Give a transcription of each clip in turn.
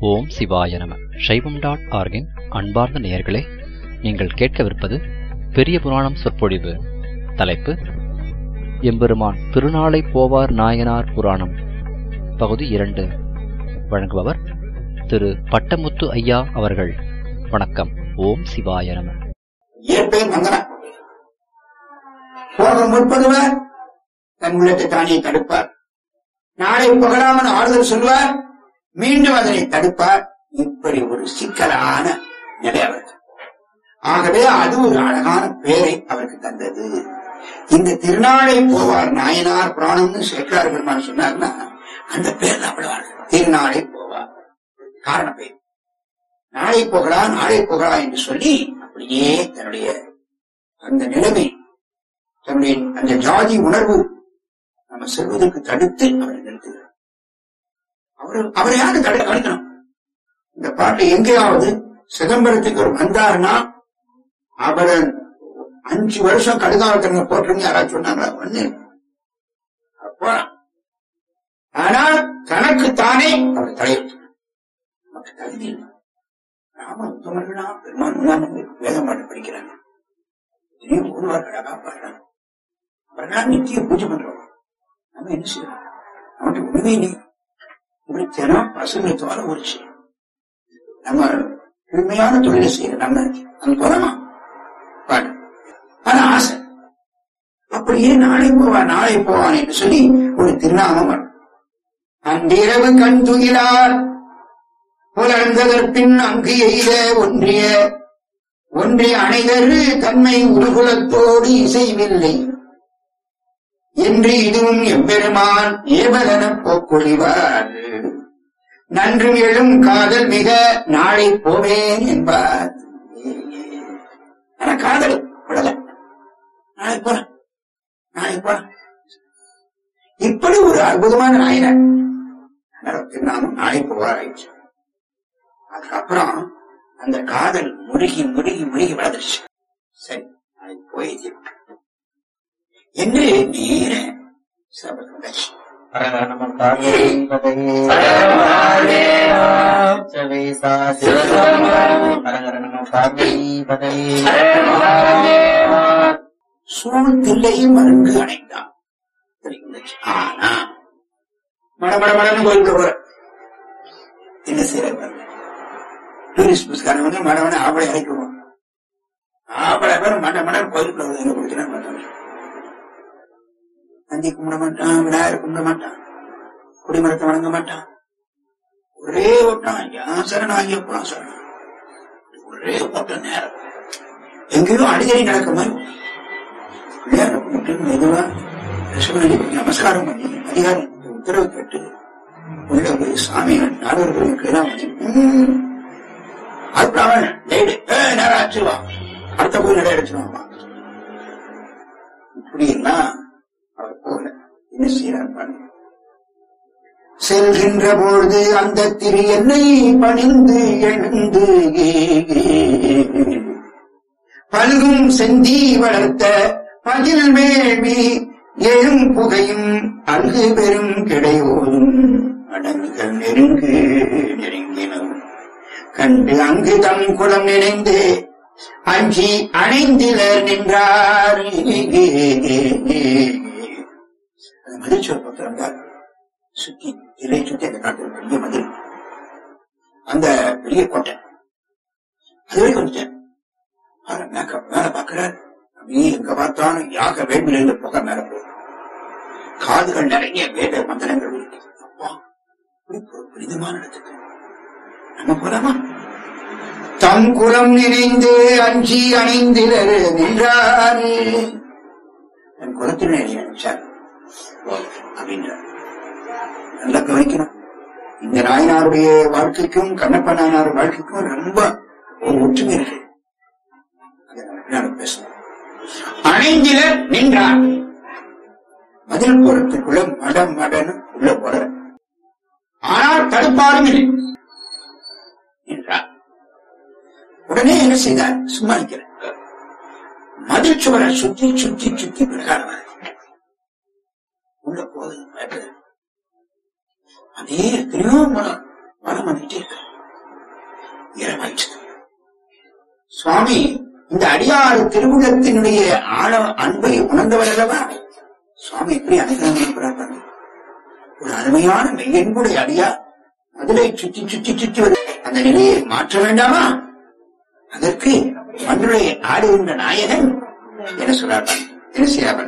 ஓம் சிவாய நம சைவம் டாட் ஆர்கின் அன்பார்ந்த நேயர்களே நீங்கள் கேட்கவிருப்பது பெரிய புராணம் சொற்பொழிவு தலைப்பு எம்பெருமான் திருநாளை போவார் நாயனார் புராணம் பகுதி இரண்டு வழங்குபவர் திரு பட்டமுத்து ஐயா அவர்கள் வணக்கம் ஓம் சிவாய நம இயற்பெயர் மங்கனா போக முற்படுவார் தன் உள்ளத்தை தானே தடுப்பார் நாளை புகழாமல் ஆறுதல் சொல்வார் மீண்டும் அதனை தடுப்பார் இப்படி ஒரு சிக்கலான நிலை அவருக்கு ஆகவே அது ஒரு அழகான பெயரை அவருக்கு தந்தது இந்த திருநாளை போவார் நாயனார் புராணம்னு சேக்கரார் பெருமான் சொன்னார்னா அந்த பேர் அவ்வளவு அழகு. திருநாளை போவார் காரண பெயர் நாளை போகலா நாளை போகலா என்று சொல்லி அப்படியே தன்னுடைய அந்த நிலைமை தன்னுடைய அந்த ஜாதி உணர்வு நம்ம செல்வதற்கு தடுத்து அவரை நிறுத்துகிறார் அவர் அவரை யாரு தடு தடுக்கணும் இந்த பாட்டு எங்கேயாவது சிதம்பரத்துக்கு ஒரு வந்தாருன்னா அவரை அஞ்சு வருஷம் கடுகாவத்திரங்க போட்டுருங்க யாராவது சொன்னாங்களா ஒண்ணு போலாம் ஆனால் தனக்கு தானே அவர் தலையிட்டு நமக்கு தகுதி இல்லை ராம உத்தமர்களா பெருமான் முன்னாள் வேதம் பாட்டு படிக்கிறாங்க இதையும் ஊர்வார்களா காப்பாடுறாங்க அவர்களா நித்திய பூஜை பண்றோம் நம்ம என்ன செய்யறோம் நமக்கு உண்மை இல்லை இப்படி தினம் பசுமை தோற உரிச்சு நம்ம உண்மையான தொழிலை செய்யற நம்ம அது போலாமா பாடு ஆனா ஆசை அப்படியே நாளை போவான் நாளை போவான் என்று சொல்லி ஒரு திருநாமம் வரும் அன்றிரவு கண் துயிலார் புலர்ந்ததற்பின் அங்கு எய்த ஒன்றிய ஒன்றிய அணைதரு தன்மை உருகுலத்தோடு இசைவில்லை என்று இதுவும் எம்பெருமான் ஏவலனப் போக்கொழிவார் நன்று எழும் காதல் மிக நாளை போவேன் என்பார் ஆனா காதல் விடல நாளை போறேன் நாளை போறேன் இப்படி ஒரு அற்புதமான நாயனர் திருநாமம் நாளை போவார் ஆயிடுச்சு அதுக்கப்புறம் அந்த காதல் முருகி முருகி முருகி வளர்ந்துருச்சு சரி நாளைக்கு போய் தீர்வு. என்று நேர சிறப்பு வந்தாச்சு சூழ் தில்லையும் மருந்து அடைந்தான் தெரிஞ்சுச்சு. ஆனா மட மட மடன்னு கோயிலுக்கு போற என்ன செய்யற டூரிஸ்ட் பஸ்காரன் வந்து மட மட ஆவலை இறக்கிடுவோம் ஆவலை பேர் மட மட கோயிலுக்குள்ள வருது என்ன கொடுத்துனா பார்த்தாங்க நந்தி கும்பிட மாட்டான் விநாயகர் கும்பிட மாட்டான் குடிமரத்தை வணங்க மாட்டான் ஒரே ஓட்டம் ஐயா சரணம் ஐயப்பா சரணம் ஒரே ஓட்டம் நேரம் எங்கேயும் அடிக்கடி நடக்க மாதிரி பிள்ளையார கும்பிட்டு மெதுவா ரிஷபடி நமஸ்காரம் பண்ணி அதிகாரம் உத்தரவு கேட்டு உள்ள போய் சாமி நாடர்களுக்கு எல்லாம் வந்து ம், அப்புறம் லேடு ஏ நேரம் ஆச்சுவா அடுத்த போய் நடை அடிச்சிருவாமா இப்படி எல்லாம் அவர் போல என்ன செய்யறார் பாருங்க செல்கின்ற பொழுது அந்த திரு என்னை பணிந்து எழுந்து பல்கும் செந்தி வளர்த்த பகில் வேள்வி எழும் புகையும் அங்கு பெரும் கிடையோதும் அடங்குகள் நெருங்கு நெருங்கினும் கண்டு அங்கு தம் குளம் நினைந்து அஞ்சி அணைந்திலர் நின்றார் அந்த மதில் சொல் பத்திரம் சுத்தி இலை சுத்தி அந்த காட்டு பெரிய மதில் அந்த பெரிய கோட்டை அது வரைக்கும் வந்துட்டேன் பாரு, மேக்க மேல பாக்குறார் அப்படியே எங்க பார்த்தாலும் யாக வேள்வில இருந்து புகை மேல போகுது காதுகள் நிறைய வேத மந்திரங்கள் இருக்கு அப்பா இப்படி ஒரு புனிதமான இடத்துக்கு நம்ம போலாமா தம் குலம் நினைந்து அஞ்சி அணைந்திலர் நின்றார் என் குலத்தினை நினைச்சார் அப்படின்றார் நல்லா கவனிக்கணும் இந்த நாயனாருடைய வாழ்க்கைக்கும் கண்ணப்ப நாயனார் வாழ்க்கைக்கும் ரொம்ப ஒரு ஒற்றுமை இருக்கு அதை நம்ம பின்னால பேசணும் அணைந்தில நின்றார் மதில் போறதுக்குள்ள மடம் மடன்னு உள்ள போற ஆனால் தடுப்பாரும் இல்லை என்றார் உடனே என்ன செய்தார் சும்மா இருக்கிறார் மதில் சுவரை சுத்தி சுத்தி சுத்தி பிரகாரம் வர உள்ள போகுது பயப்படுது அதே எத்தனையோ மரம் மரம் வந்துட்டே இருக்கு இரவாயிற்று சுவாமி இந்த அடியாறு திருவுள்ளத்தினுடைய ஆழ அன்பை உணர்ந்தவர் அல்லவா சுவாமி எப்படி அனுகிரகம் பாருங்க ஒரு அருமையான மெய்யன்புடைய அடியார் மதுரை சுற்றி சுற்றி சுற்றி வரு அந்த நிலையை மாற்ற வேண்டாமா அதற்கு மதுரை ஆடுகின்ற நாயகன் என்ன சொல்றார் என்ன செய்யாமல்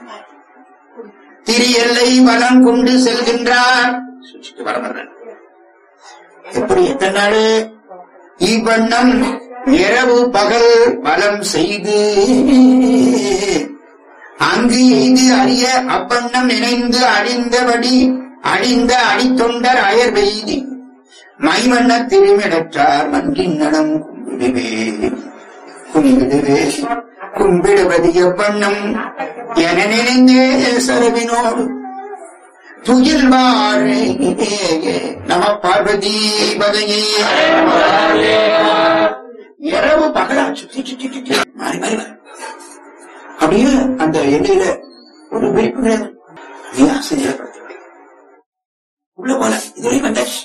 திரு எல்லை வலம் கொண்டு செல்கின்றார் சுற்றிட்டு வரமர்கள் எப்படி எத்தனை நாடு இவ்வண்ணம் இரவு பகல் வலம் செய்து அங்கு எய்து அறிய அப்பண்ணம் நினைந்து அழிந்தபடி அழிந்த அடித்தொண்டர் அயர் வெய்தி மைவண்ண திருமிடற்றார் மன்றின் நடம் கும்பிடுவே கும்பிடுவே கும்பிடுவது எவ்வண்ணம் என நினைந்தே சரவினோடு துயில் வாழே நம பார்வதி பகையே இரவு பகலா சுத்தி சுத்தி சுத்தி மாறி மாறி வரும். அப்படியே அந்த எல்லையில ஒரு விரிப்பு கிடையாது அப்படியே ஆசிரியப்படுத்த உள்ள போல இதுவரை வந்தாச்சு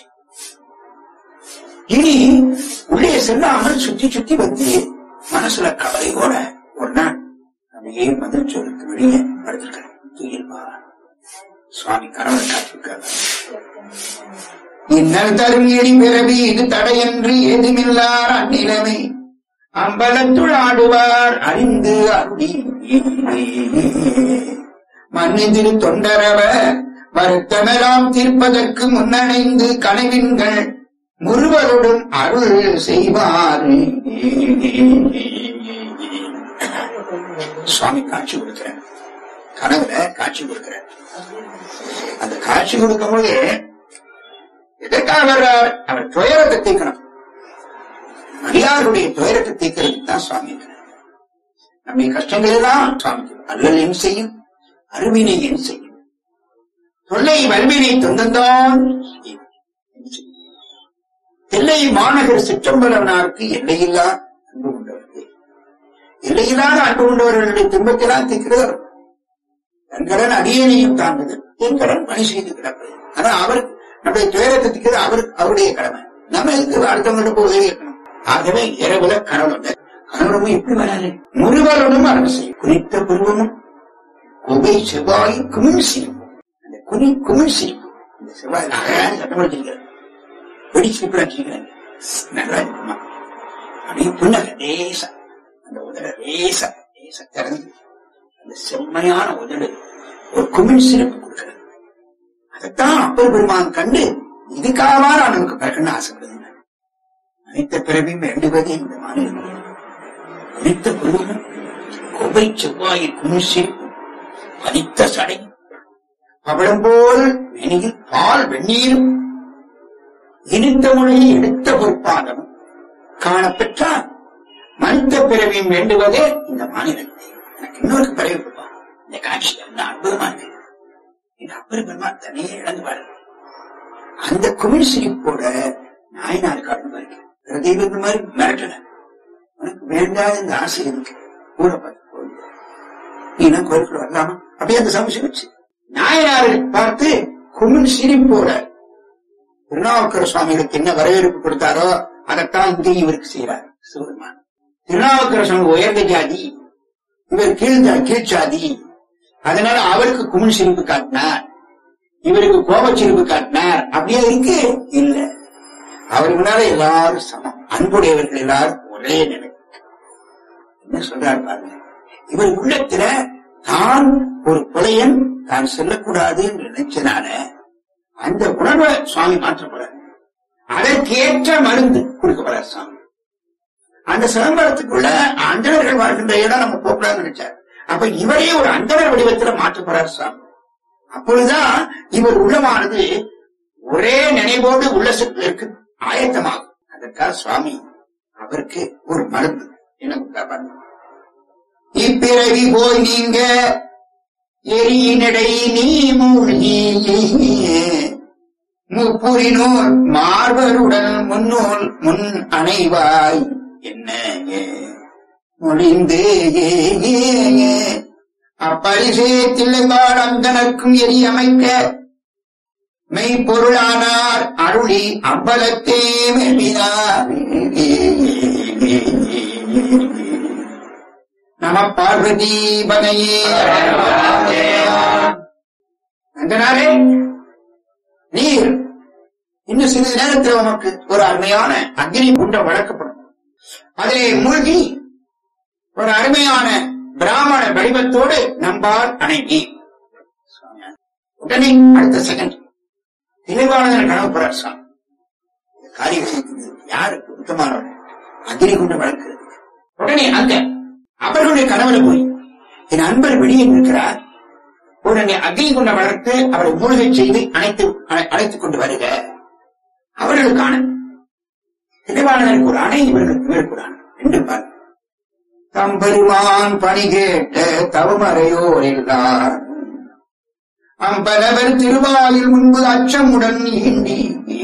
இனி உள்ளே செல்லாமல் சுத்தி சுத்தி வந்து மனசுல கவலையோட ஒரு நாள் அப்படியே மதுரை சொல்லுக்கு வெளியே படுத்திருக்கிறேன் துயில்வா சுவாமி கணவர் காட்டிருக்காங்க இன்னல் தரும் எடி பிறவி இது தடையன்று ஏதுமில்லார் அந்நிலைமை அம்பலத்துள் ஆடுவார் அறிந்து அருளி மன்னிதிரு தொண்டரவ வருத்தமெல்லாம் தீர்ப்பதற்கு முன்னணைந்து கனவின்கள் முருவருடன் அருள் செய்வார் சுவாமி காட்சி கொடுக்கிறார் கனவுல காட்சி கொடுக்கிறார் அந்த காட்சி கொடுக்கும்போது எதற்காக வர்றார் அவர் துயரத்தை தீர்க்கணும் அடியாருடைய துயரத்தை தீர்க்கிறதுக்கு தான் சுவாமி இருக்கிறார். நம்முடைய கஷ்டங்கள் எல்லாம் சுவாமி அல்லல் என் செய்யும் அருவினை என் செய்யும் தொல்லை வல்வினை தொந்தந்தான் எல்லை மாநகர் சிற்றம்பலவனாருக்கு எல்லையில்லா அன்பு கொண்டவர்கள் எல்லையில்லாத அன்பு கொண்டவர்களுடைய துன்பத்தெல்லாம் தீர்க்கிறவர் என் கடன் அடியனையும் தாங்குது என் கடன் பணி செய்து கிடப்பது ஆனா அவர் நம்முடைய துயரத்தை தீர்க்கிறது அவர் அவருடைய கடமை நம்ம இதுக்கு அடுத்தவங்கிட்ட போய் உதவி இருக்கணும் ஆகவே இரவுல கனவு வந்த கனவுமே எப்படி வராது முருகருடன் அருள் செய்யும் குறித்த பருவமும் குகை செவ்வாய் குமிழ் சிரிப்பு அந்த குனி குமிழ் சிரிப்பு இந்த செவ்வாய் அழகான சட்டப்படுத்திருக்கிறது வெடிச்சு வச்சிருக்கிறேன் நல்லா இருக்குமா அப்படியே புன்னக லேசா அந்த உதட லேசா லேசா திறந்து அந்த செம்மையான உதடு ஒரு குமிழ் சிறப்பு கொடுக்கிறது அதைத்தான் அப்பர் பெருமான் கண்டு இதுக்காக நான் நமக்கு பிறக்கணும்னு ஆசைப்படுதுங்க அனைத்த பிறவையும் வேண்டுவதே இந்த மாநிலம் அனைத்த குருவனும் கொபை செவ்வாயில் குமிழ் சிரிப்பு பனித்த சடை பவளம் போல் வெணியில் பால் வெந்நீரும் இனித்த மொழியை எடுத்த பொறுப்பாகவும் காணப்பெற்றால் மனித பிறவியும் வேண்டுவதே இந்த மாநிலத்தை எனக்கு இன்னொரு பிறவி கொடுப்பான் இந்த காட்சி என்ன அற்புதமா இருக்கு இந்த அப்பர் பெருமான் தனியே இழந்து பாருங்க அந்த குமிழ் சிரிப்போட நாயனார் காட்டு பாருங்க பிற தெய்வங்கள் மாதிரி மிரட்டல உனக்கு வேண்டாத இந்த ஆசை இருக்கு கூட பார்த்து கோயில் நீ என்ன கோயிலுக்குள்ள வரலாமா அப்படியே அந்த சமஸ்யம் வச்சு நாயனாரை பார்த்து குமிழ் சிரிப்போட திருநாவுக்கர சுவாமிகளுக்கு என்ன வரவேற்பு கொடுத்தாரோ அதைத்தான் இங்கேயும் இவருக்கு செய்யறார் சிவபெருமான் திருநாவுக்கர சுவாமி உயர்ந்த ஜாதி இவர் கீழ் ஜா- கீழ்ச்சாதி அதனால அவருக்கு குமிழ் சிரிப்பு காட்டினார் இவருக்கு கோபச் சிரிப்பு காட்டினார் அப்படியே இருக்கு இல்ல அவர் முன்னால எல்லாரும் சமம் அன்புடையவர்கள் எல்லாரும் ஒரே நிலை என்ன சொல்றாரு பாருங்க இவர் உள்ளத்துல தான் ஒரு புலையன் தான் செல்லக்கூடாது என்று நினைச்சனால அந்த உணர்வை சுவாமி மாற்றப்படுறார் அதற்கேற்ற மருந்து கொடுக்கப்படுறார் சுவாமி அந்த சிதம்பரத்துக்குள்ள அந்தணர்கள் வாழ்கின்ற இடம் நம்ம போகக்கூடாதுன்னு நினைச்சார் அப்ப இவரே ஒரு அந்தணர் வடிவத்துல மாற்றப்படுறார் சுவாமி அப்பொழுதுதான் இவர் உள்ளமானது ஒரே நினைவோடு உள்ளசத்திற்கு ஆயத்தமாகும் அதற்காக சுவாமி அவருக்கு ஒரு மருந்து என்ன கொடுத்தார் இப்பிறவி போய் நீங்க எரியினடை நீ மூழ்கி முப்புரினோர் மார்பருடன் முன்னோல் முன் அணைவாய் என்ன மொழிந்து அப்பரிசே தில்லைவாழ் அந்தனர்க்கும் எரி அமைக்க மெய்ப்பொருளானார் அருளி அம்பலத்தே மெல்வினார் நம பார்வதி பனையே நந்தனாரே நீர் இன்னும் சிறிது நேரத்தில் உமக்கு ஒரு அருமையான அக்னி குண்டம் வளர்க்கப்படும் அதிலே மூழ்கி ஒரு அருமையான பிராமண வடிவத்தோடு நம்பால் அணைங்கி உடனே அடுத்த செகண்ட் தெளிவானதன் கனவுப்புறார் சாமி இந்த காரியம் செய்தது யாருக்கு உத்தமானவர் அக்னி குண்டம் வளர்க்கிறது உடனே அங்க அவர்களுடைய கனவுல போய் என் அன்பர் வெளியே நிற்கிறார் உடனே அக்னி குண்டம் வளர்த்து அவரை மூழ்கை செய்து அணைத்து அழை- அழைத்துக் கொண்டு வருக அவர்களுக்கான தெளிவானதற்கு ஒரு அணை இவர்களுக்கு இவருக்கு ஒரு அணை என்று பாருங்க தம்பெருமான் பணி கேட்ட தவமறையோர் எல்லார் அம்பலவர் திருவாயில் முன்பு அச்சமுடன் ஈண்டி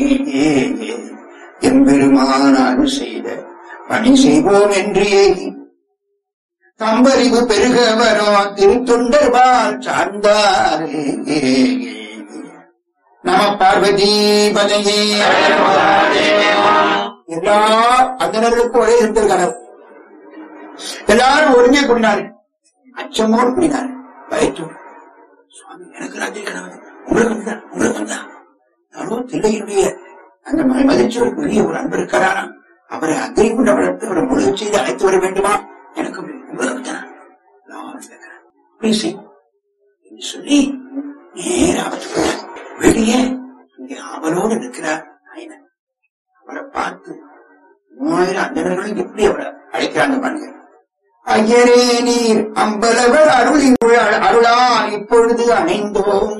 எம்பெருமான் அருள் செய்த பணி செய்வோம் என்று ஏகி தம்பறிவு பெருக வரும் திருத்தொண்டர்பால் சார்ந்தாரே நம பார்வதி பதையே எல்லா அந்தனர்களுக்கும் ஒரே இருந்தது கனவு எல்லாரும் ஒருங்கே கூடினார் அச்சமோடு கூடினார் பயத்தோடு சுவாமி எனக்கு ராத்திரி கனவு உங்களுக்கு வந்தா உங்களுக்கு வந்தா நானும் தில்லையினுடைய அந்த மலை மதிச்சு ஒரு பெரிய ஒரு அன்பர் இருக்கிறாராம் அவரை அக்னி கொண்டு வளர்த்து அவரை முழுக செய்து அழைத்து வர வேண்டுமா எனக்கு உங்களுக்கு தான் நான் கேட்கிறேன். அப்படி செய் என்று சொல்லி நேராக வெளியே இங்கே அவளோடு நிற்கிறார் நாயனர் அவரை பார்த்து மூவாயிரம் அந்தனர்களும் எப்படி அவரை அழைக்கிறாங்க பாருங்க ஐயரே நீர் அம்பலவர் அருளின் உழ- அருளால் இப்பொழுது அணைந்தோம்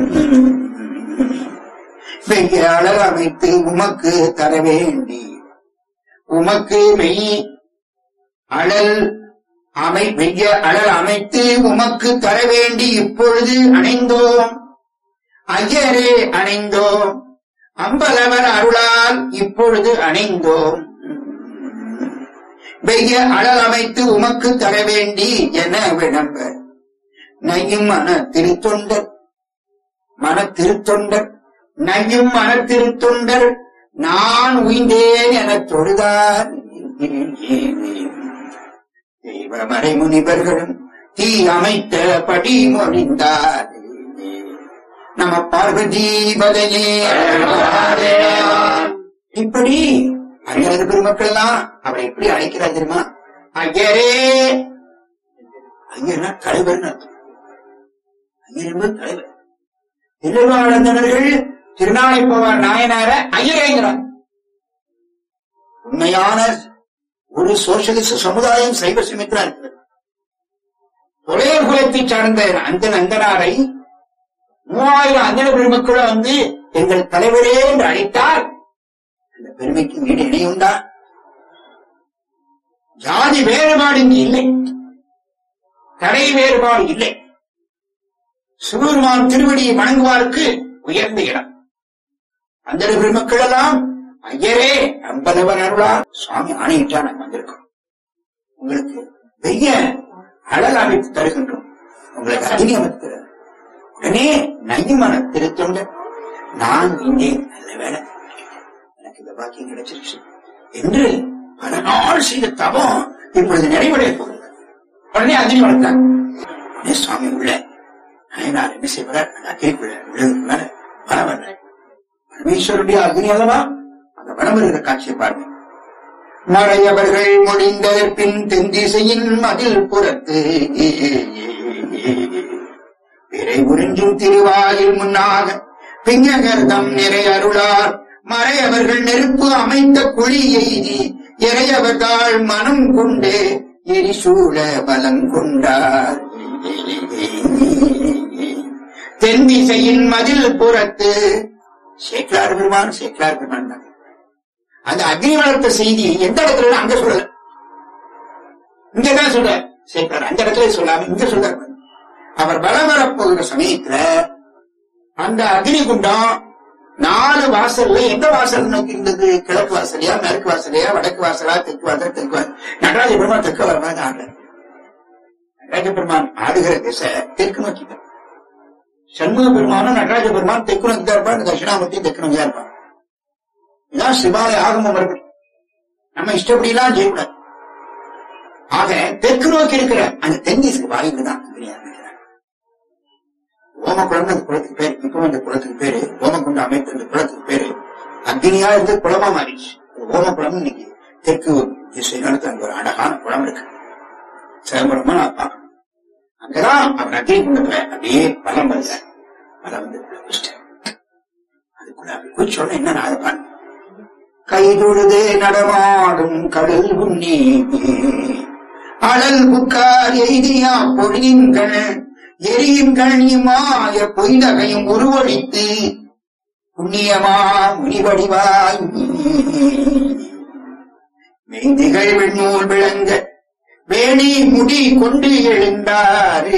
வெய்ய அழல் அமைத்து உமக்கு தர வேண்டி உமக்கு மெய் அழல் அமை வெய்ய அழல் அமைத்து உமக்கு தர வேண்டி இப்பொழுது அணைந்தோம் ஐயரே அணைந்தோம் அம்பலவர் அருளால் இப்பொழுது அணைந்தோம் வெய்ய அழல் அமைத்து உமக்கு தர வேண்டி என விளம்ப நையும் மன திருத்தொண்டர் மன திருத்தொண்டர் நையும் மன திருத்தொண்டர் நான் உய்ந்தேன் என தொழுதார் தெய்வமறை முனிவர்களும் தீ அமைத்த படி மொழிந்தார் நம பார்வதி பதையே இப்படி அறியாத பெருமக்கள் எல்லாம் அவரை எப்படி அழைக்கிறார் தெரியுமா ஐயரே ஐயர்னா தலைவர்னு அர்த்தம் ஐயர் என்பது தலைவர் திருவாளந்தனர்கள் திருநாளை போவார் நாயனார ஐயரேங்கிறார் உண்மையான ஒரு சோசியலிச சமுதாயம் சைவ சிமித்ரா இருக்கிறது ஒரே குலத்தை சார்ந்த அந்த நந்தனாரை மூவாயிரம் அந்தன பெருமக்களை வந்து எங்கள் தலைவரே என்று அழைத்தார் அந்த பெருமைக்கு வீடு இணையுண்டா ஜாதி வேறுபாடு இங்கு இல்லை கடை வேறுபாடு இல்லை சிவபெருமான் திருவடியை வணங்குவாருக்கு உயர்ந்த இடம் அந்த பெருமக்கள் எல்லாம் ஐயரே அம்பலவன் அருளா சுவாமி ஆணையிட்டா நாங்க வந்திருக்கோம் உங்களுக்கு வெய்ய அழல் அமைத்து தருகின்றோம் உங்களுக்கு அக்னி அமைத்து தருகிறோம். உடனே நையுமான திருத்தொண்ட நான் இங்கே நல்ல வேலை எனக்கு இந்த பாக்கியம் கிடைச்சிருச்சு என்று பல நாள் செய்த தபம் இப்பொழுது நிறைவடைய போகிறது உடனே அக்னி வளர்த்தாங்க உடனே சுவாமி உள்ள நாயனார் என்ன செய்வார் அந்த அக்னிக்குள்ள உள்ளதுக்குள்ளார வரம் வர்றார் பரமேஸ்வருடைய அக்னி அல்லவா அந்த வரம் வருகிற காட்சியை பாருங்க மறையவர்கள் முடிந்ததற் பின் தென்திசையின் மதில் புறத்து பிறை உறிஞ்சும் திருவாயில் முன்னாக பிங்ககர்தம் நிறை அருளார் மறையவர்கள் நெருப்பு அமைத்த குழி எய்தி இறையவர்கள் மனம் கொண்டு எரிசூழ பலம் கொண்டார் தென் திசையின் மதில் புறத்து சேக்கலார் பெருமான் சேக்கலார் பெருமான் தான் அந்த அக்னி வளர்த்த செய்தி எந்த இடத்துல அங்க சொல்லல இங்கதான் சொல்ற சேக்கலார் அந்த இடத்துல சொல்லாம இங்க சொல்ற அவர் பலம் வரப்போகிற சமயத்துல அந்த அக்னி குண்டம் நாலு வாசல்ல எந்த வாசல் நோக்கி இருந்தது கிழக்கு வாசலையா மேற்கு வாசலையா வடக்கு வாசலா தெற்கு வாசல் தெற்கு வாசல் நடராஜ பெருமான் தெற்கு வர மாதிரி ஆடுற நடராஜ பெருமான் ஆடுகிற திசை தெற்கு நோக்கி தான். சண்முக பெருமானும் நடராஜ பெருமான் தெற்கு நோக்கி தான் இருப்பான் தட்சிணாமூர்த்தி தெற்கு நோக்கி தான் இருப்பான் இதான் சிவாலய ஆகம மரபு நம்ம இஷ்டப்படியெல்லாம் செய்யக்கூடாது ஆக தெற்கு நோக்கி இருக்கிற அந்த தென்திசுக்கு வாயுக்கு தான் அக்னியா இருக்கிறார் ஓமக்குளம் அந்த குளத்துக்கு பேரு இப்போ அந்த குளத்துக்கு பேரு ஓமக்குண்ட அமைப்பு அந்த குளத்துக்கு பேரு அக்னியா இருந்து குளமா மாறிடுச்சு ஓமக்குளம் இன்னைக்கு தெற்கு திசை நடத்த அங்க ஒரு அழகான குளம் இருக்கு சிதம்பரமா நான் பார்க்கணும் அங்கதான் அவர் அக்னி குண்டத்துல அப்படியே பலம் வருத பலம் வந்து உள்ள குடிச்சிட்டார். அதுக்குள்ள அப்படி குடிச்சோட என்ன நான் அதை பண்ணேன் கைதொழுதே நடமாடும் கடல் உண்ணி அழல் புக்கார் எய்தியா பொழியுங்கள் எரியுங்கள் இமாய பொய்தகையும் உருவழித்து புண்ணியமா முனிவடிவாய் மெய்திகள் வெண்ணூல் விளங்க வேணி முடி கொண்டு எழுந்தாரு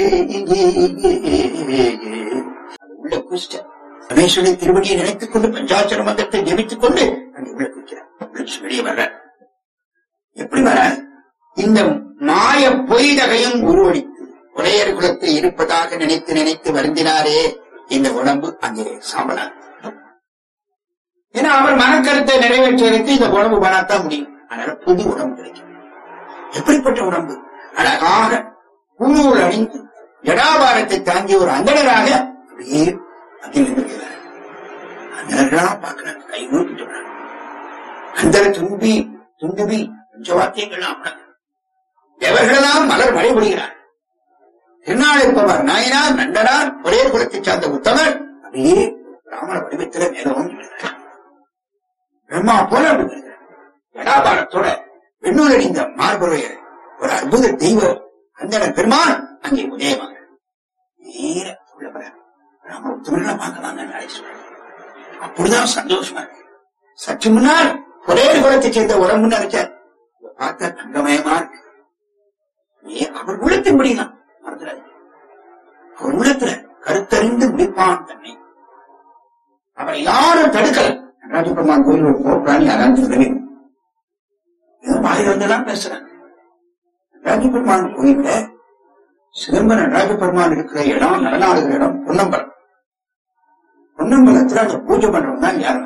அது உள்ள குஷ்ட ரமேஸ்வரி திருவடியை நினைத்துக் கொண்டு பஞ்சாட்சர மந்திரத்தை ஜெபித்துக் கொண்டு அங்கே உள்ள குடிக்கிறார் குளிச்சு வெளியே வர்ற எப்படி வர இந்த மாய பொய்தகையும் உருவடித்து உடையர் குலத்தில் இருப்பதாக நினைத்து நினைத்து வருந்தினாரே இந்த உடம்பு அங்கே சாம்பலார் ஏன்னா அவர் மனக்கருத்தை நிறைவேற்றுவதற்கு இந்த உடம்பு பண்ணாதான் முடியும் அதனால புது உடம்பு கிடைக்கும் எப்படிப்பட்ட உடம்பு அழகாக பூநூல் அணிந்து ஜடாபாரத்தை தாங்கிய ஒரு அந்தணராக அப்படியே அங்கே நின்றுகிறார் அந்தணர்களா பார்க்கிறார் கை நோக்கிட்டு வர்றார். அந்தர துன்பி துண்டுபி பஞ்சவாத்தியங்கள்லாம் வணக்கம் எவர்களெல்லாம் மலர் மறைபடுகிறார் திருநாளைப்பவர் நாயனார் நண்டனார் ஒரே குலத்தைச் சார்ந்த உத்தமர் அப்படியே பிராமண வடிவத்தில மேலவும் இருக்கிறார். பிரம்மா போல அப்படி இருக்கிறார். ஜடாபாரத்தோட வெண்ணூல் அணிந்த மார்புடைய ஒரு அற்புத தெய்வம் அந்த பெருமான் அங்கே உதயமாக நேர உள்ள போறார். ராம உத்தமர்களை பார்க்கலாங்க நாளை சொல்றார். அப்படிதான் சந்தோஷமா இருக்கு சற்று முன்னால் ஒரே குலத்தைச் சேர்ந்த உடம்புன்னு நினைச்சார் இதை பார்த்தா தங்கமயமா இருக்கு ஏ, அவர் உள்ளத்தின் முடியலாம் மறந்துடாது அவர் உள்ளத்துல கருத்தறிந்து முடிப்பான் தன்னை அவரை யாரும் தடுக்கல நடராஜபெருமான் கோயில் ஒரு போறான்னு யாராவது சொல்லவே ஏதோ வாய் வந்துதான் பேசுறாங்க நடராஜபெருமான் கோயில்ல சிதம்பரம் நடராஜபெருமான் இருக்கிற இடம் நடனாடுகிற இடம் பொன்னம்பலம் பொன்னம்பலத்துல அந்த பூஜை பண்றவங்க தான் யாரும்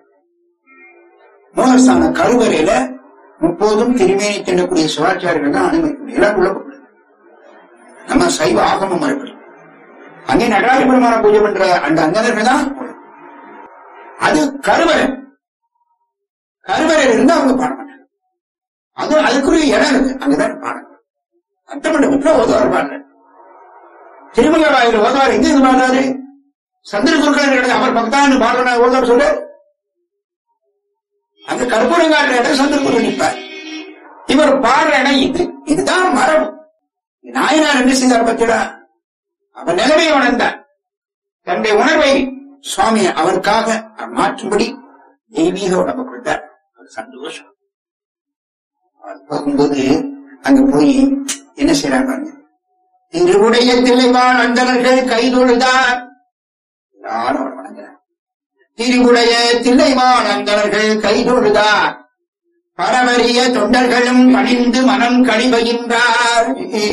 மோகஸ்தான கருவறையில முப்போதும் திருமேனி தின்னக்கூடிய சிவாச்சாரியர்கள் தான் அனுமதி எல்லாம் உள்ள போகக்கூடாது. நம்ம சைவ ஆகம மறுபடி அங்கே நடராஜ பெருமான பூஜை பண்ற அந்த அங்கனர்கள் தான் உள்ள. அது கருவறை கருவறையில இருந்து அவங்க பாட மாட்டாங்க அது அதுக்குரிய இடம் இருக்கு அங்கதான் பாடணும் அத்தமண்டபத்துல ஓதுவார் பாடுற திருமலை வாயில் ஓதுவார் எங்க இருந்து பாடுறாரு சந்திர குருக்கள் அவர் பக்தான் பாடுற ஓதுவார் சொல்லு அங்க கற்பூரம் காட்டுற இடம் சந்திரகுரு நிற்பார் இவர் பாடுற இடம் இது இதுதான் மரபு நாயனார் என்ன செய்தார் பத்திடா அவர் நிலைமையை உணர்ந்தார் தன்னுடைய உணர்வை சுவாமி அவருக்காக அவர் மாற்றும்படி தெய்வீக உடம்பு கொடுத்தார் அவர் சந்தோஷம் அவர் போகும்போது அங்க போய் என்ன செய்யறாங்க பாருங்க. திருவுடைய திளைவான் அந்தனர்கள் கைதொழுதார் எல்லாரும் அவர் வணங்குறார் திருவுடைய தில்லைவான் அந்தனர்கள் கைதொழுதார் பரவரிய தொண்டர்களும் பணிந்து மனம் கழிவகின்றார்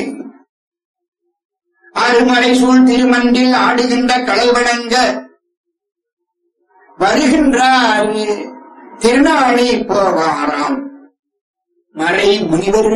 அருமறை சூழ் திருமன்றில் ஆடுகின்ற களை வழங்க வருகின்றார் திருநாளை போவாராம் மறை முனிவர்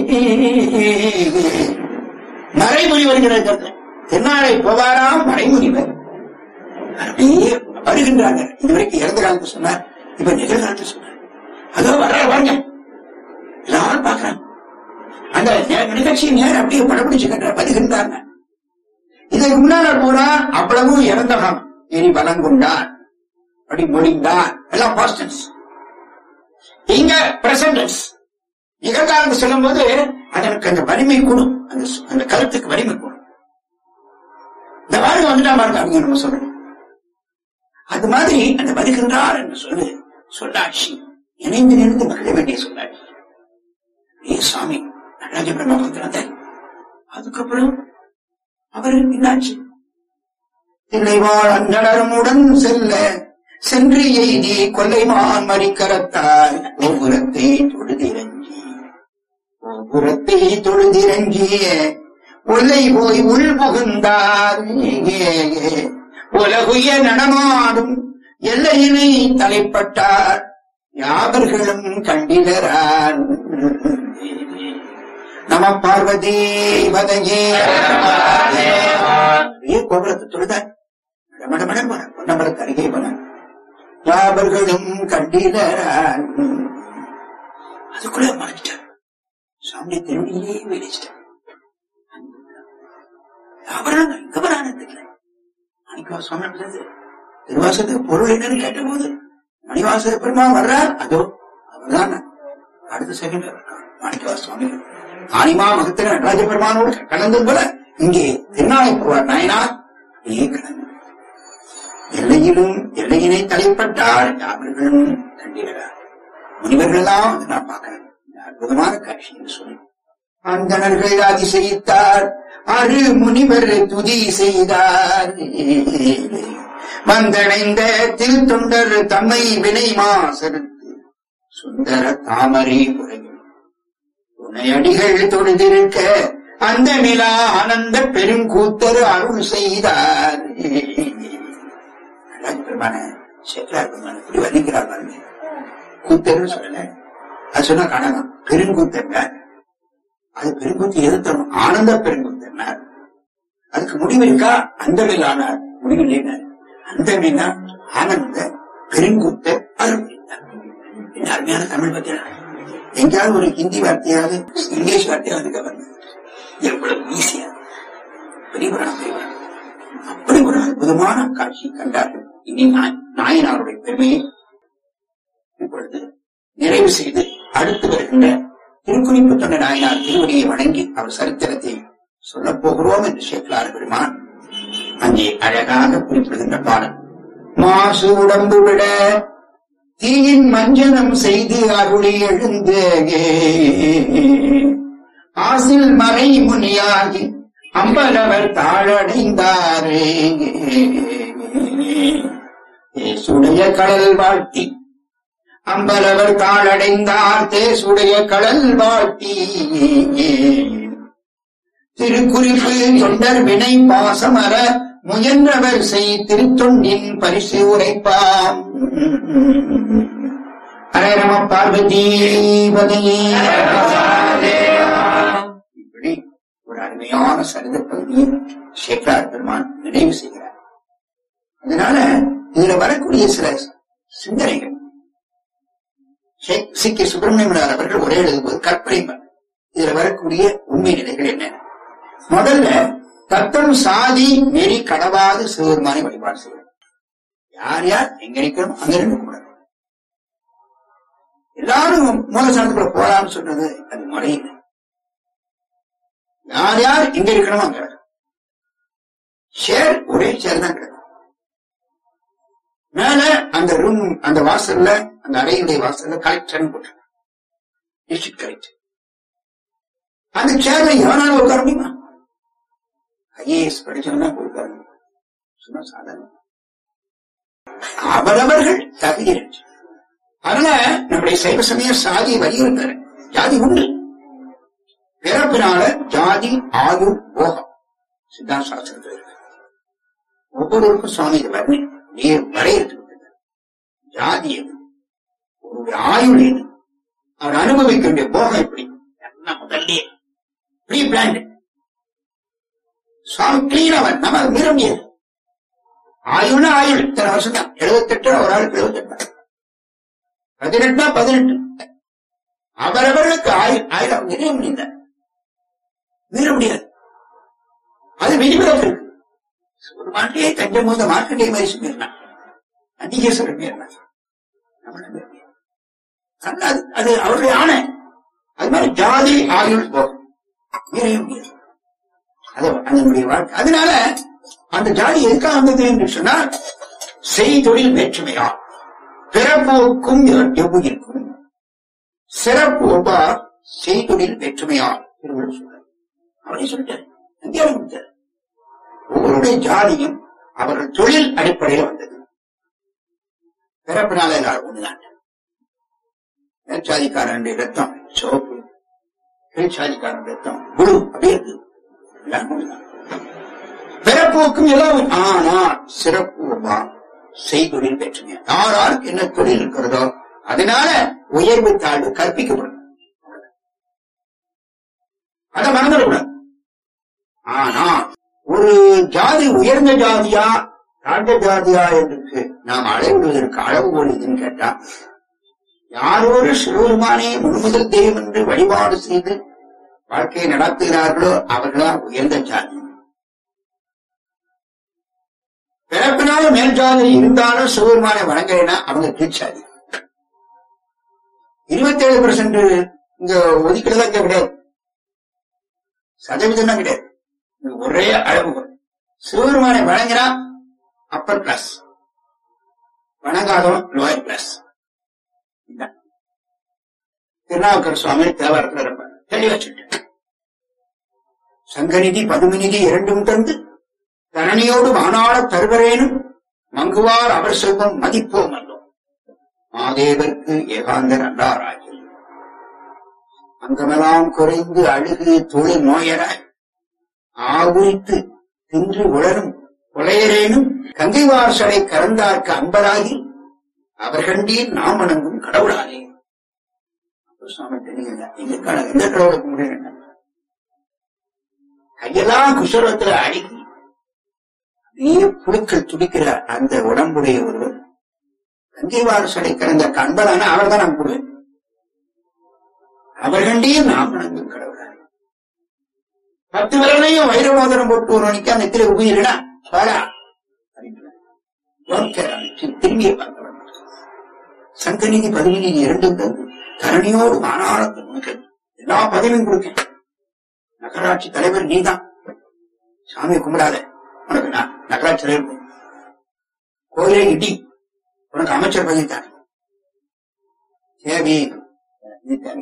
மறை முனிவர் திருநாளை போவாராம் மறை முனிவர் அப்படியே வருகின்றாங்க இதுவரைக்கும் இறந்த காலத்து சொன்னார் இப்ப நிகழ்காலத்து சொன்னார் அதோ வர்ற பாருங்க எல்லாரும் பாக்குறாங்க அந்த நே- நிகழ்ச்சியை நேரம் அப்படியே படப்பிடிச்சுக்கின்ற வருகின்றாங்க இதற்கு முன்னால போனா அவ்வளவு இறந்த காலம் இனி பலம் கொண்டார் அப்படி முடிந்தார் எல்லாம் பாஸ்டன்ஸ் இங்க பிரசன்டன்ஸ் நிகழ்காலம் சொல்லும் போது அதற்கு அந்த வலிமை கூடும் அந்த சு- அந்த கருத்துக்கு வலிமை கூடும் இந்த வாழ்க்கை வந்துட்டா பாருங்க அவங்க நம்ம சொல்லணும் அது மாதிரி அந்த வருகின்றார் என்று சொல்லு சொல்லாட்சி இணைந்து நின்று மகிழ வேண்டிய சொல்லாட்சி ஏ சாமி நடராஜ பிரம்மபுத்திரந்த அதுக்கப்புறம் அவர் என்னாச்சு தில்லைவாழ் அந்தணருமுடன் செல்ல சென்று எய்தி கொல்லைமான் மறிக்கரத்தாய் கோபுரத்தை தொழுதிரஞ்சி கோபுரத்தை தொழுதிரஞ்சிய உள்ளை போய் உள் புகுந்தார் உலகுய நடமாடும் எல்லையினை தலைப்பட்டார் யாவர்களும் கண்டிலரான் நம பார்வதி வதையே கோபுரத்தை தொழுதார் மடமடம் போன பொன்னம்பலத்து அருகே போன யாவர்களும் கண்டிலரான் அதுக்குள்ள மறைச்சிட்டார் சாமி திருவடியிலே வெளிச்சிட்டார் அவராங்க இங்க வராங்க தெரியல மணிக்கா சுவாமி அப்படிது திருவாசத்துக்கு பொருள் என்னன்னு கேட்ட போது மணிவாச பெருமா வர்றார் அதோ அவர்தான் அடுத்த செகண்ட் மாணிக்கவா சுவாமி ஆனிமா மகத்திர நடராஜ பெருமானோடு கலந்து போல இங்கே திருநாளை போவார் நாயனார் அப்படியே கலந்து எல்லையிலும் எல்லையினை தலைப்பட்டால் அவர்களும் கண்டிருக்கிறார் முனிவர்கள் எல்லாம் வந்து நான் பார்க்கிறேன் இந்த அற்புதமான காட்சி என்று சொல்லி அந்தணர்கள் அதிசயித்தார் அரு முனிவர் துதி செய்தார் வந்தடைந்த திருத்தொண்டர் தம்மை வினை மாசருக்கு சுந்தர தாமரை உரையும் துணையடிகள் தொழுதிருக்க அந்த நிலா ஆனந்த பெருங்கூத்தர் அருள் செய்தார் நடராஜ பெருமான சேக்கரார் பெருமான இப்படி வர்ணிக்கிறார் பாருங்க கூத்தர்னு சொல்லல அது சொன்னா காணலாம் பெருங்கூத்தங்க அது பெருங்கூத்து எது தரும் ஆனந்த பெருங்கூத்தன்னார் அதுக்கு முடிவு இருக்கா அந்த ஆனார் முடிவில்லைனார் அந்த மீனா ஆனந்த பெருங்கூத்த அருள்னார் என்ன அருமையான தமிழ் பத்தியா எங்கேயாவது ஒரு ஹிந்தி வார்த்தையாவது இங்கிலீஷ் வார்த்தையாவது கவர்ந்து எவ்வளவு ஈஸியா பெரிய புராணம் பெரிய புராணம் அப்படி ஒரு அற்புதமான காட்சி கண்டார்கள் இனி நாய்- நாயனாருடைய பெருமையை இப்பொழுது நிறைவு செய்து அடுத்து வருகின்ற திருக்குறிப்பு தொண்ட நாயனார் திருவடியை வணங்கி அவர் சரித்திரத்தை சொல்லப் போகிறோம் என்று சேக்கலார் பெருமான் அங்கே அழகாக குறிப்பிடுகின்ற பாடல் மாசு உடம்பு விட தீயின் மஞ்சனம் செய்து அருளி எழுந்து ஆசில் மறை முனியாகி அம்பலவர் தாழடைந்தாரே சுடைய கடல் வாழ்த்தி அம்பலவர் தாழடைந்தார் தேசுடைய கடல் வாழ்த்தி திருக்குறிப்பு தொண்டர் வினை பாசமர முயன்றவர் செய் திருத்தொண்டின் பரிசு உரைப்பாம் ஹரே நம பார்வதி பதையே இப்படி ஒரு அருமையான சரித பகுதியை சேக்கரார் பெருமான் நினைவு செய்கிறார் அதனால இதுல வரக்கூடிய சில சிந்தனைகள் ஷேக் சி.கே. சுப்பிரமணியன் அவர்கள் ஒரே எழுதும்போது கற்பனை பண்ண. இதுல வரக்கூடிய உண்மை நிலைகள் என்ன முதல்ல தத்தம் சாதி நெறி கடவாது சிவபெருமானை வழிபாடு செய்யணும் யார் யார் எங்க நிற்கிறோம் அங்க நின்று கூடாது எல்லாரும் மூலசானத்துக்குள்ள போறான்னு சொல்றது அது முறையில்லை யார் யார் எங்க இருக்கணுமோ அங்க இருக்கணும். சேர் ஒரே சேர் தான் கிடக்கும் மேல அந்த ரூம் அந்த வாசல்ல அந்த அறையுடைய வாசல்ல கலெக்டர் போட்டிருக்காங்க டிஸ்ட்ரிக்ட் கலெக்டர் அந்த சேர்ல எவனாலும் உட்கார முடியுமா ஐஏஎஸ் படிச்சவனா உட்கார முடியும் சும்மா சாதாரண அவரவர்கள் தகுதியினர் அதனால நம்முடைய சைவ சமய சாதி வலியுறுத்தல ஜாதி உண்டு பிறப்பினால ஜாதி ஆயுள் போகம் சித்தாந்த சாஸ்திரத்தில் இருக்கு ஒவ்வொருவருக்கும் சுவாமி இது வர்ணி நீ வரையறுத்து விட்டது ஜாதி எது ஒரு ஆயுள் எது அவர் அனுபவிக்க வேண்டிய போகம் எப்படி எல்லாம் முதல்ல ப்ரீ பிளான் சுவாமி கிளீன் அவர் நம்ம அதை மீற முடியாது ஆயுள்னா ஆயுள் இத்தனை வருஷம் தான் எழுபத்தெட்டு ஒரு ஆளுக்கு எழுபத்தெட்டு பதினெட்டுனா பதினெட்டு அவரவர்களுக்கு ஆயுள் ஆயுள் நிறைய முடிந்தார் மீற முடியாது அது விதிவிலக்கு இருக்கு ஒரு மாட்டிலே தஞ்சம் போது மார்க்கண்டே மாதிரி சொல்லியிருந்தான் அந்திகேஸ்வரர் மீறினார் நம்மள மீற முடியாது. அதனால அது அது அவருடைய ஆணை அது மாதிரி ஜாதி ஆயுள் போகும் மீறவே முடியாது அது அதனுடைய வாழ்க்கை அதனால அந்த ஜாதி எதுக்காக வந்தது என்று சொன்னால் செய்தொழில் வேற்றுமையா பிறப்போக்கும் எவ்வுயிருக்கும் சிறப்பு ஒவ்வார் செய்தொழில் வேற்றுமையா திருவள்ளுவர் சொல்றார் அவரே சொல்லிட்டார் இந்தியாவில் கொடுத்தார் ஒவ்வொருடைய ஜாதியும் அவர்கள் தொழில் அடிப்படையில் வந்தது பிறப்பினால எல்லாரும் ஒண்ணுதான் மேற்சாதிக்காரனுடைய ரத்தம் சிவப்பு கீழ்ச்சாதிக்காரன் ரத்தம் குழு அப்படியே இருக்கு எல்லாம் ஒண்ணுதான். பிறப்போக்கும் எல்லாம் ஆனால் சிறப்பு செய்தொழில் பெற்றுங்க யார் யாருக்கு என்ன தொழில் இருக்கிறதோ அதனால உயர்வு தாழ்வு கற்பிக்கப்படும் அதை மறந்துடக்கூடாது ஆனா ஒரு ஜாதி உயர்ந்த ஜாதியா தாழ்ந்த ஜாதியா என்று நாம் அளவிடுவதற்கு அளவுகோல் எதுன்னு கேட்டா யாரோடு சிவபெருமானே முழுமுதல் தெய்வம் என்று வழிபாடு செய்து வாழ்க்கையை நடத்துகிறார்களோ அவர்களால் உயர்ந்த ஜாதி பிறப்பினால மேல் ஜாதி இருந்தாலும் சிவபெருமானை வணங்குறேன்னா அவங்க கீழ்ச்சாதி இருபத்தேழு பெர்சென்ட் இங்க ஒதுக்கீடுலாம் இங்க கிடையாது சதவீதம் கிடையாது இது ஒரே அளவுகோல் சிவபெருமானை வணங்கினா அப்பர் கிளாஸ் வணங்காதவன் லோயர் கிளாஸ் திருநாவுக்கர் சுவாமி தேவாரத்தில் ரொம்ப தெளிவா சொல்லிட்டு சங்கநிதி பதுமநிதி இரண்டும் தந்து தரணியோடு வானாள தருவரேனும் மங்குவார் அவர் செல்வம் மதிப்போம் அல்லோம் மாதேவர்க்கு ஏகாந்தர் அல்லாராகி அங்கமெல்லாம் குறைந்து அழுகு தொழில் நோயராய் ஆகுரித்து தின்று உளரும் கொலையரேனும் கங்கைவார் சடை கறந்தார்க்கு அன்பராகி அவர்கண்டீர் நாம் வணங்கும் கடவுளாலே சுவாமி தெரியல எங்க கட- எந்த கடவுளை கும்பிடுறேன் கையெல்லாம் குசலத்துல அடிக்கி நீ புழுக்கள் துடிக்கிற அந்த உடம்புடைய ஒருவர் கங்கைவார் சடை கறந்த அன்பரான அவர் தான் நான் கும்பிடுவேன் அவர்கண்டீர் நாம் வணங்கும் கடவுளாலே பத்து விரலையும் வைர மோதிரம் போட்டு ஒரு மணிக்கு அந்த இடத்துல உயிரிடா வாடா அப்படின்றார். யோசிக்கிறார். தி- திரும்பிய பார்க்கிறோம் சங்கநிதி பதவிநிதி இரண்டும் தந்து தரணியோடு மாநாளத்து உனக்கு எல்லா பதவியும் கொடுக்கேன் நகராட்சி தலைவர் நீதான் சாமியை கும்பிடாத உனக்கு நான் நகராட்சி தலைவர் கொடு. கோயிலை இடி உனக்கு அமைச்சர் பதவி தான் தேவி இது தேவை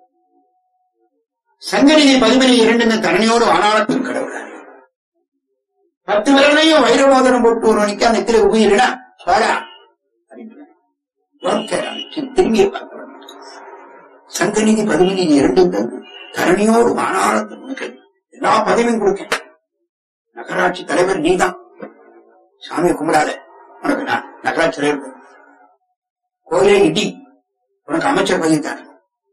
சங்கநிதி பதிமணி இரண்டு தரணியோடு ஆனாளத்தின் கடவுளார் பத்து விரலையும் வைர மோதிரம் போட்டு ஒரு மணிக்கு அந்த இடத்துல உயிரிடா வாடா அப்படின்றார். யோசிக்கிறார். தி- திரும்பிய பார்க்கிறோம் சங்கநிதி பதவிநிதி இரண்டும் தந்து தரணியோடு மாநாளத்தில் உனக்கு எல்லா பதவியும் கொடுக்கேன் நகராட்சி தலைவர் நீதான் சாமியை கும்பிடாத உனக்கு நான் நகராட்சி தலைவர் கொடு. கோயிலை இடி உனக்கு அமைச்சர் பதவி தான்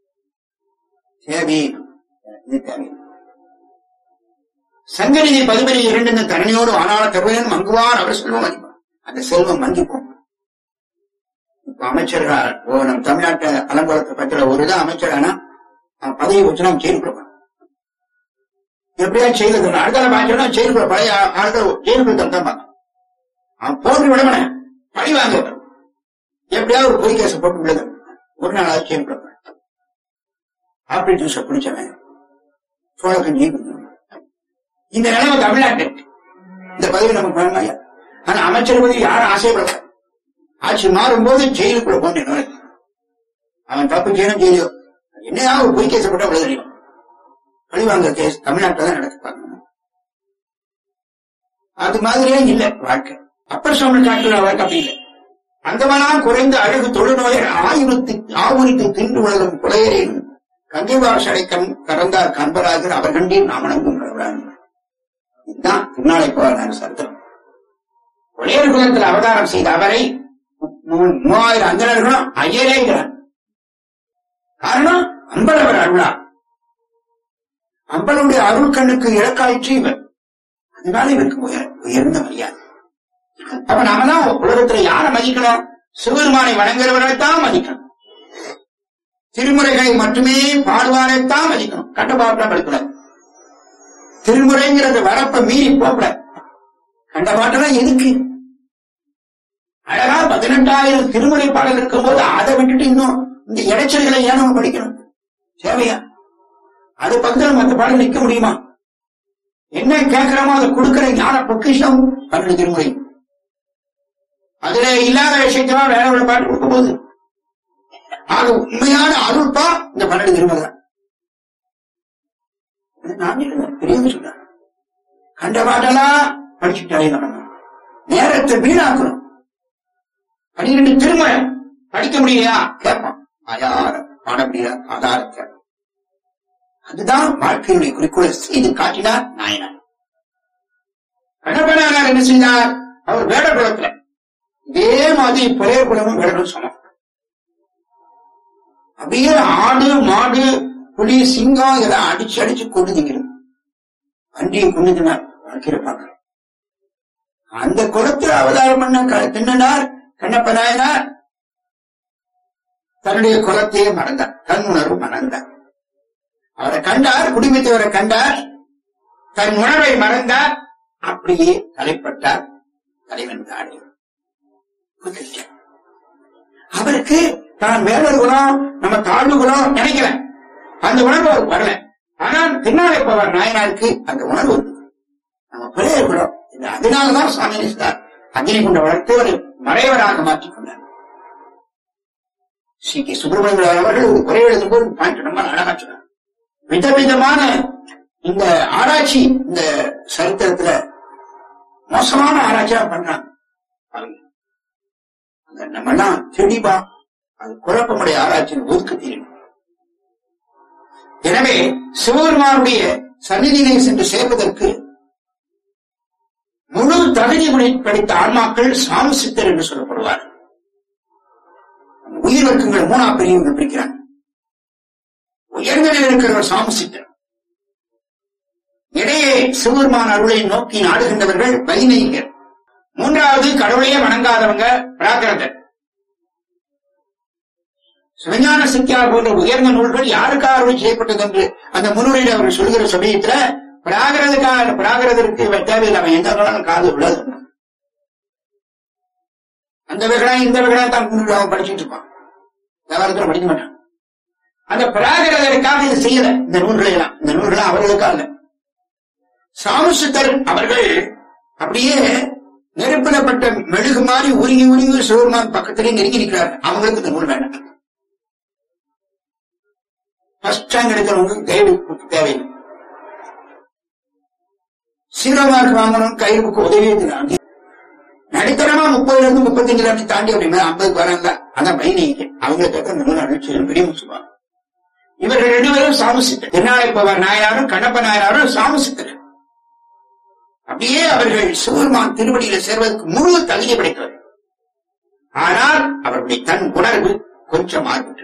தேவி இது தேவை சங்கநிதி பதிமணி இரண்டு தரணியோடு ஆனால கருவையன் மங்குவார் அவர் செல்வம் மதிப்பார் அந்த செல்வம் மங்கிப்போம் இப்ப அமைச்சர்கள் ஓ நம்ம தமிழ்நாட்டு அலங்கோலத்தை பத்திர ஒரு இதான் அமைச்சர் ஆனா அவன் பதவி வச்சு நம்ம ஜெயிலுக்கு போவான் எப்படியா ஜெயிலுக்கு அடுத்த பாய்ச்சா ஜெயிலுக்குள்ள பழைய ஆ- ஆட்கள் ஜெயிலுக்கு தான் பார்ப்பான் அவன் போட்டு விடமன பழி வாங்க எப்படியாவது ஒரு பொய் கேஸ் போட்டு விடுது ஒரு நாளாவது ஜெயிலுக்குள்ள போவான். ஆப்பிள் ஜூஸை குடிச்சவன் சோழக்கு நீ இந்த நிலைமை தமிழ்நாட்டு இந்த பதவி நமக்கு வேணுமாயா ஆனா அமைச்சர் பதவி யாரும் ஆசைப்படல ஆட்சி மாறும்போது ஜெயிலுக்குள்ள போனேன் அவன் தப்பு செய்யணும் ஜெயிலோ என்னையாவது ஒரு பொய் கேசப்பட்ட அவ்வளவு தெரியும் பழிவாங்க கேஸ் தமிழ்நாட்டில் தான் நடக்குப்பாங்க அது மாதிரியே இல்ல வாழ்க்கை அப்பர் சுவாமி காட்டுற வாழ்க்கை அப்படி இல்லை அந்தவனாம் குறைந்த அழகு தொழுநோயர் ஆயுரத்து ஆவுரித்து தின்று உலகம் குலையரேன் கங்கைவார் சடைக்கம் கறந்தார் கண்பராகர் அவர் கண்டீர் நாமணங்கும் இதுதான் திருநாளை போவார் சரித்திரம் ஒளியர் குலத்தில் அவதாரம் செய்த அவரை மூ- மூவாயிரம் அந்தனர்களும் ஐயரேங்கிறார் காரணம் அம்பலவர் அருளா அம்பலவுடைய அருள் கண்ணுக்கு இலக்காயிற்று இவர் அதனால இவருக்கு உயர்- உயர்ந்த மரியாதை அப்ப நாம தான் உலகத்துல யாரை மதிக்கணும் சிவபெருமானை வணங்குறவரைத்தான் மதிக்கணும் திருமுறைகளை மட்டுமே பாடுவாரைத்தான் மதிக்கணும் கண்ட பாட்டா படிக்கூடாது திருமுறைங்கிறது வரப்ப மீறி போகக்கூடாது கண்ட பாட்டெல்லாம் எதுக்கு அழகா பதினெட்டாயிரம் திருமுறை பாடல் இருக்கும்போது அதை விட்டுட்டு இன்னும் இந்த இடைச்சல்களை ஏன் நம்ம படிக்கணும் தேவையா அது பக்கத்துல மற்ற பாடல் நிக்க முடியுமா என்ன கேட்கிறோமோ அதை கொடுக்கிற ஞான பொக்கிஷம் பன்னெண்டு திருமுறை அதுல இல்லாத விஷயத்தெல்லாம் வேற ஒரு பாட்டு கொடுக்கும் போது ஆக உண்மையான அருள்பா இந்த பன்னெண்டு திருமுறை தான் இது நான் இல்லை, பெரியவங்க சொல்றாங்க கண்ட பாட்டெல்லாம் படிச்சுட்டாலே நடக்கணும் நேரத்தை வீணாக்கணும் பன்னிரெண்டு திருமுறை படிக்க முடியலையா கேட்பான் ஆயார பாட முடியல ஆதாரத்தை அதுதான் வாழ்க்கையுடைய குறிக்கோளை செய்து காட்டினார் நாயனார் கண்ணப்பனார் என்ன செய்தார் அவர் வேட குலத்துல இதே மாதிரி பழைய குலமும் வேடரும் சமம் அப்படியே ஆடு மாடு புலி சிங்கம் இதெல்லாம் அடிச்சு அடிச்சு கொண்டு திங்கிறது வண்டியை கொண்டு தின்னார் வாழ்க்கையில பார்க்கிறோம் அந்த குலத்தில் அவதாரம் பண்ண க- தின்னனார் கண்ணப்ப நாயனார் தன்னுடைய குலத்தையே மறந்தார் தன் உணர்வு மறந்தார் அவரை கண்டார் குடிமைத்தவரை கண்டார் தன் உணர்வை மறந்தார் அப்படியே தலைப்பட்டார் தலைவன் தாடி குதிச்சார். அவருக்கு தான் வேறொரு குணம் நம்ம தாழ்வு குணம் நினைக்கல அந்த உணர்வு அவருக்கு வரல ஆனால் பின்னாலே போவார் நாயனாருக்கு அந்த உணர்வு வந்தது. நம்ம பிள்ளையர் குணம் இது அதனாலதான் சுவாமி நினைத்தார் அக்னி கொண்ட வளர்த்து ஒரு மறைவராக மாற்றிக் கொண்டார் ஸ்ரீ கே சுப்பிரமணிய அவர்கள் ஒரு குறை எழுதும்போது பாயிண்ட் ரொம்ப அழகா சொன்னார் விதவிதமான இந்த ஆராய்ச்சி இந்த சரித்திரத்துல மோசமான ஆராய்ச்சியா பண்றாங்க அவங்க. அந்த நம்ம எல்லாம் தெளிவா அது குழப்பமுடைய ஆராய்ச்சியின் ஒதுக்க தெரியும் எனவே சிவபெருமானுடைய சந்நிதியிலே சென்று சேர்வதற்கு முழு தகுதி உடை- படித்த ஆன்மாக்கள் சாமசித்தர் என்று சொல்லப்படுவார் உயிர் வர்க்கங்கள் மூணா பிரிவுகள் பிரிக்கிறாங்க உயர்ந்த நிலையில் இருக்கிறவர் சாமசித்தர் இடையே சிவபெருமான் அருளை நோக்கி நாடுகின்றவர்கள் வைநீகர் மூன்றாவது கடவுளையே வணங்காதவங்க பிராகிரதர் சிவஞான சித்தியார் போன்ற உயர்ந்த நூல்கள் யாருக்காக அருள் செய்யப்பட்டது என்று அந்த முன்னுரையில் அவர் சொல்கிற சமயத்துல பிராகிரதுக்காக பிராகிரதற்கு இவன் தேவையில்லை அவன் எந்த காலம் காது விடாது அந்த விகடம் இந்த விகடம் தான் முன்னுரை அவன் படிச்சுட்டு இருப்பான் வியாபாரத்துல படிக்க மாட்டான் அந்த பிராகிரதருக்காக இது செய்யல இந்த நூல்களை எல்லாம் இந்த நூல்களை அவர்களுக்காக இல்ல சாமுசித்தர் அவர்கள் அப்படியே நெருப்பிடப்பட்ட மெழுகு மாதிரி உருகி உருகி சிவருமான் பக்கத்திலே நெருங்கி நிற்கிறார்கள் அவங்களுக்கு இந்த நூல் வேண்டாம் ஃபர்ஸ்ட் ரேங்க் எடுக்கிறவங்களுக்கு கைடு தேவையில்லை சீரோ மார்க் வாங்கணும் கைடுக்கு உதவியே தெரியும் நடுத்தரமா முப்பதுல இருந்து முப்பத்தஞ்சு அப்படி தாண்டி அப்படி மேல ஐம்பதுக்கு வராங்க அதான் பையனிக்கு அவங்க கேட்க இந்த நூல் அனுப்பிச்சு பெரிய சொல்லுவாங்க இவர்கள் ரெண்டு பேரும் சாமசித்தர் திருநாளைப்பவர் நாயனாரும் கண்ணப்ப நாயனாரும் சாமசித்தர் அப்படியே அவர்கள் சிவருமான் திருவடியில சேர்வதற்கு முழு தகுதி படைத்தவர் ஆனால் அவருடைய தன் உணர்வு கொஞ்சம் மாறுபட்டது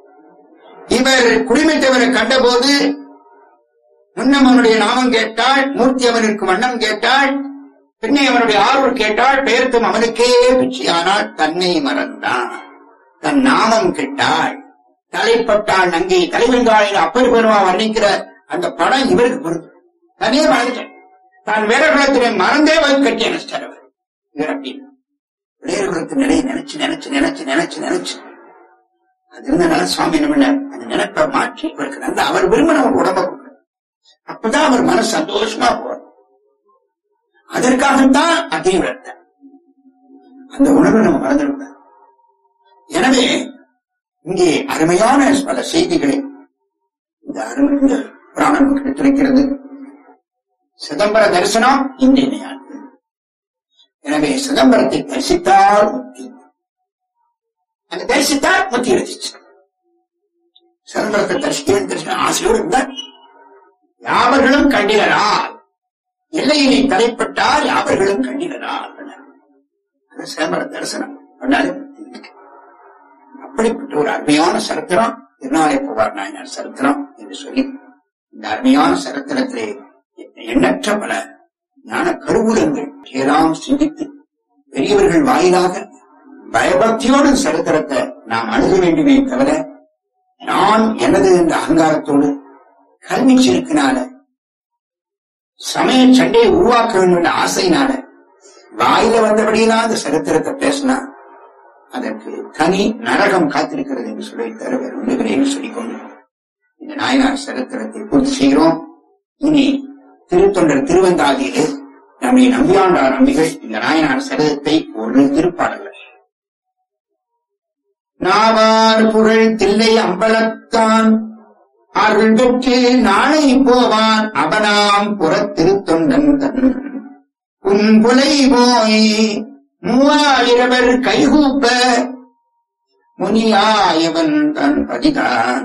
இவர் குடிமைத்தவரை கண்டபோது முன்னம் அவனுடைய நாமம் கேட்டாள் மூர்த்தி அவனுக்கு வண்ணம் கேட்டாள் பின்னே அவனுடைய ஆர்வல் கேட்டாள் பெயர்த்தும் அவனுக்கே பிச்சையானால் தன்னை மறந்தான் தன் நாமம் கேட்டாள் தலைப்பட்டாள் நங்கை தலைவெங்காலில் அப்பர் பெருமா வர்ணிக்கிற அந்த படம் இவருக்கு பொருள் தனியே மறந்துட்டேன் தான் வேற குலத்திலே மறந்தே வந்து கட்டி அணைச்சிட்டார் அவர் இவர் அப்படின்னு வேறு குலத்து நிலையை நினைச்சு நினைச்சு நினைச்சு நினைச்சு நினைச்சு அது இருந்தனால சுவாமி என்ன பண்ணார் அந்த நினைப்பை மாற்றி இவருக்கு நல்ல அவர் விரும்பின ஒரு உடம்ப கொடுக்கணும் அப்பதான் அவர் மனசு சந்தோஷமா போவார் அதற்காகத்தான் அக்னி வளர்த்தார் அந்த உணர்வை நம்ம மறந்துவிட்டார் எனவே இங்கே அருமையான பல செய்திகளை இந்த அருமை இந்த புராணம் கிடைத்திருக்கிறது சிதம்பர தரிசனம் இன்றியமையாது எனவே சிதம்பரத்தை தரிசித்தால் முக்தி அந்த தரிசித்தால் முக்தி கிடைச்சிச்சு சிதம்பரத்தை தரிசிக்க தரிசனம் ஆசையோடு இருந்தால் யாவர்களும் கண்டிலரால் எல்லையினை தலைப்பட்டால் யாவர்களும் கண்டிலரால் அந்த சிதம்பர தரிசனம் பண்ணாலே முக்தி இருக்கு. அப்படிப்பட்ட ஒரு அருமையான சரித்திரம் திருநாளை புகார் நாயனார் சரித்திரம் என்று சொல்லி இந்த அருமையான சரித்திரத்திலே எண்ணற்ற பல ஞான கருவூலங்கள் ஏதாம் சிந்தித்து பெரியவர்கள் வாயிலாக பயபக்தியோடு சரித்திரத்தை நாம் அணுக வேண்டுமே தவிர நான் எனது என்ற அகங்காரத்தோடு கல்வி செருக்கினால சமய சண்டையை உருவாக்க வேண்டும் என்ற ஆசையினால வாயில வந்தபடியெல்லாம் அந்த சரித்திரத்தை பேசினா அதற்கு தனி நரகம் காத்திருக்கிறது என்று சொல்லி தர வேறு ஒன்றுகிறேன் சொல்லிக்கொண்டு இந்த நாயனார் சரித்திரத்தை பூர்த்தி செய்கிறோம் இனி திருத்தொண்டர் திருவந்தாதியிலே நம்மை நம்பியாண்டார் நம்பிகள் இந்த நாயனார் சரிதத்தை ஒரு திருப்பாடல்கள் நாவார் புகழ் தில்லை அம்பலத்தான் அருள் பெற்று நாளை போவான் அவனாம் புறத்திருத்தொண்டன் தன் உன்புலை போய் மூவாயிரவர் கைகூப்ப முனியாயவன் தன் பதிதான்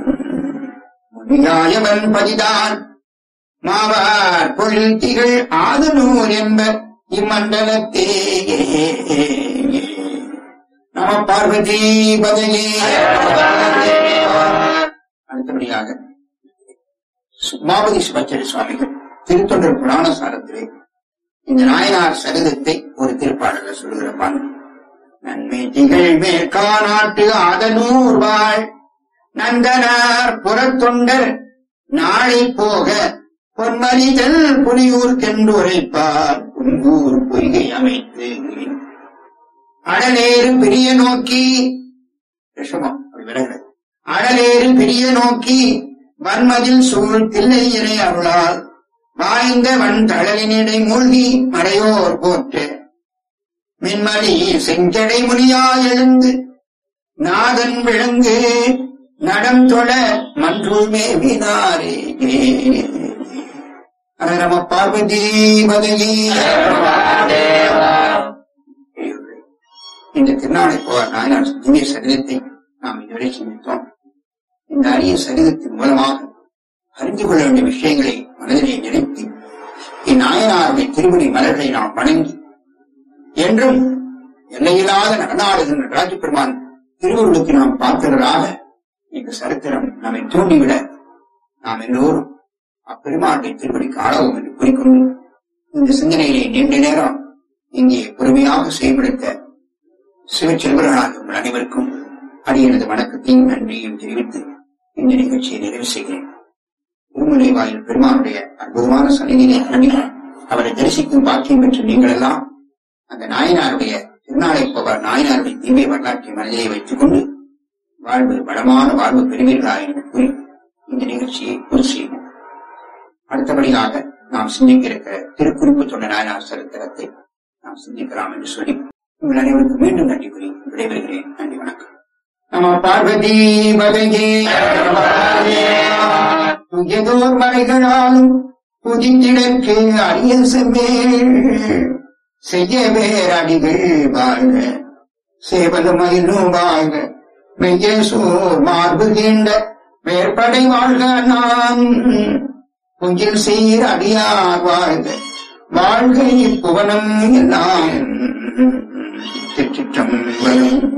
முனியாயவன் பதிதான் மாவார் பொழில் திகழ் ஆதனூர் என்ப இம்மண்டலத்தே நம பார்வதி பதவி அடுத்தபடியாக சுமாபதி சிவாச்சாரிய சுவாமிகள் திருத்தொண்டர் புராண சாரத்திலே இந்த நாயனார் சரிதத்தை ஒரு திருப்பாடல சொல்லுகிற பாடல் நன்மை திகழ் மேற்காநாட்டு ஆதனூர் வாழ் நந்தனார் புறத்தொண்டர் நாளை போக பொன்மலிதல் புலியூர் கென்று உரைப்பார் குங்கூர் பொய்கை அமைத்து அடலேறு பிரிய நோக்கி ரிஷபம் அப்படி விலகிறது அடலேறு பிரிய நோக்கி வன்மதில் சூழ் தில்லையினை அருளால் வாய்ந்த வன் தழலினிடை மூழ்கி மறையோர் போற்று மின்மணி செஞ்சடை முனியா எழுந்து நாதன் விளங்கு நடம் தொழ மன்றுள் மேவினாரே அர நம பார்வதி பதவி இந்த திருநாளை போவார் நாயனார் திவ்ய சரிதத்தை நாம் இதுவரை சிந்தித்தோம் இந்த அரிய சரிதத்தின் மூலமாக அறிந்து கொள்ள வேண்டிய விஷயங்களை மனதிலே நினைத்து இந்நாயனாருடைய திருவடி மலர்களை நாம் வணங்கி என்றும் எல்லையில்லாத நடனாடுகின்ற ராஜபெருமான் திருவருளுக்கு நாம் பார்த்தவராக இந்த சரித்திரம் நம்மை தூண்டிவிட நாம் எல்லோரும் அப்பெருமானுடைய திருவடிக்கு ஆளவும் என்று கூறிக்கொண்டு இந்த சிந்தனையிலே நீண்ட நேரம் இங்கே பொறுமையாக செயல்படுத்த சிவச்செல்வர்களாக உங்கள் அனைவருக்கும் அடியனது வணக்கத்தையும் நன்றியையும் தெரிவித்து இந்த நிகழ்ச்சியை நிறைவு செய்கிறேன் உண்மலை வாயில் பெருமானுடைய அற்புதமான சன்னிதியை அணுகி அவரை தரிசிக்கும் பாக்கியம் பெற்ற நீங்கள் எல்லாம் அந்த நாயனாருடைய திருநாளை போவார் நாயனாருடைய திவ்ய வரலாற்றை மனதிலே வைத்துக் கொண்டு வாழ்வு வளமான வாழ்வு பெறுவீர்களா என்று கூறி இந்த நிகழ்ச்சியை பூர்த்தி செய்வோம் அடுத்தபடியாக நாம் சிந்திக்க இருக்கிற திருக்குறிப்பு தொண்ட நாயனார் சரித்திரத்தை நாம் சிந்திக்கலாம் என்று சொல்லி உங்கள் அனைவருக்கும் மீண்டும் நன்றி கூறி விடைபெறுகிறேன் நன்றி வணக்கம் நம பார்வதி பதகி துயதோர் மலைகளாலும் புதிந்திடற்கு அரிய செவ்வேள் செய்ய வேறடிகள் வாழ்க சேவலமயிலும் வாழ்க மெய்யசோர் மார்பு கீண்ட மேற்படை வாழ்க நாம் புஞ்சில் சீர் அடியார் வாழ்க வாழ்க இப்புவனம் எல்லாம் திருச்சிற்றம்பலம்